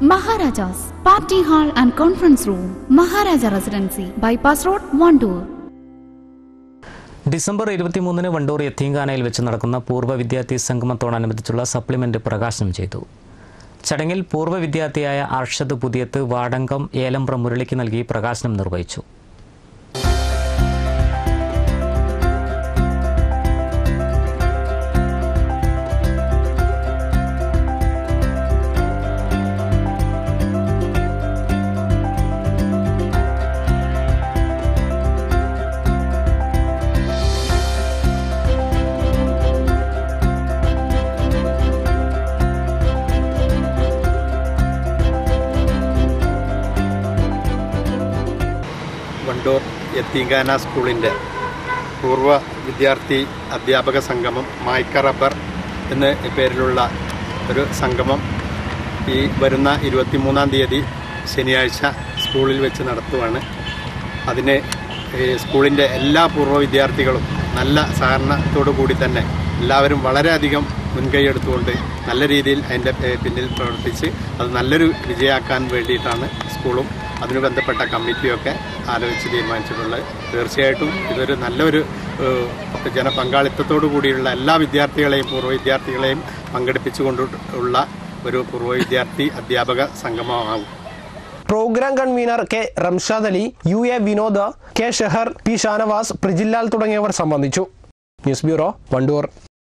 Maharajas Party Hall and Conference Room, Maharaja Residency, Bypass Road, Vandoor. December ഇരുപത്തിമൂന്നിന് വണ്ടൂർ യത്തീങ്കാനയിൽ വെച്ച് നടക്കുന്ന പൂർവ്വ വിദ്യാർത്ഥി സംഗമത്തോടനുബന്ധിച്ചുള്ള സപ്ലിമെന്റ് പ്രകാശനം ചെയ്തു ചടങ്ങിൽ പൂർവ്വ വിദ്യാർത്ഥിയായ അർഷദ് പുതിയത്ത് വാടങ്കം ഏലമ്പ്ര മുരളിക്ക് നൽകി പ്രകാശനം നിർവഹിച്ചു വണ്ടൂർ യത്തീങ്കാന സ്കൂളിൻ്റെ പൂർവ്വ വിദ്യാർത്ഥി അധ്യാപക സംഗമം മായ്ക്ക റബ്ബർ എന്ന പേരിലുള്ള ഒരു സംഗമം ഈ വരുന്ന ഇരുപത്തിമൂന്നാം തീയതി ശനിയാഴ്ച സ്കൂളിൽ വെച്ച് നടത്തുവാണ് അതിന് ഈ സ്കൂളിൻ്റെ എല്ലാ പൂർവ്വ വിദ്യാർത്ഥികളും നല്ല സഹകരണത്തോടു കൂടി തന്നെ എല്ലാവരും വളരെയധികം മുൻകൈയെടുത്തുകൊണ്ട് നല്ല രീതിയിൽ അതിൻ്റെ ഏഹ്, പിന്നിൽ പ്രവർത്തിച്ച് അത് നല്ലൊരു വിജയമാക്കാൻ വേണ്ടിയിട്ടാണ് സ്കൂളും അതിന് ബന്ധപ്പെട്ട കമ്മിറ്റിയൊക്കെ ആലോചിച്ച് തീരുമാനിച്ചിട്ടുള്ളത് തീർച്ചയായിട്ടും ഇതൊരു നല്ലൊരു ഏഹ്, ജനപങ്കാളിത്തത്തോടു കൂടിയുള്ള എല്ലാ വിദ്യാർത്ഥികളെയും പൂർവ്വ വിദ്യാർത്ഥികളെയും പങ്കെടുപ്പിച്ചുകൊണ്ടുള്ള ഒരു പൂർവ്വ വിദ്യാർത്ഥി അധ്യാപക സംഗമമാകും program convener K Ramshad Ali U A Vinod K Shehar P Shanavas Prijillal തുടങ്ങിയവർ സംബന്ധിച്ചു ന്യൂസ് ബ്യൂറോ വണ്ടൂർ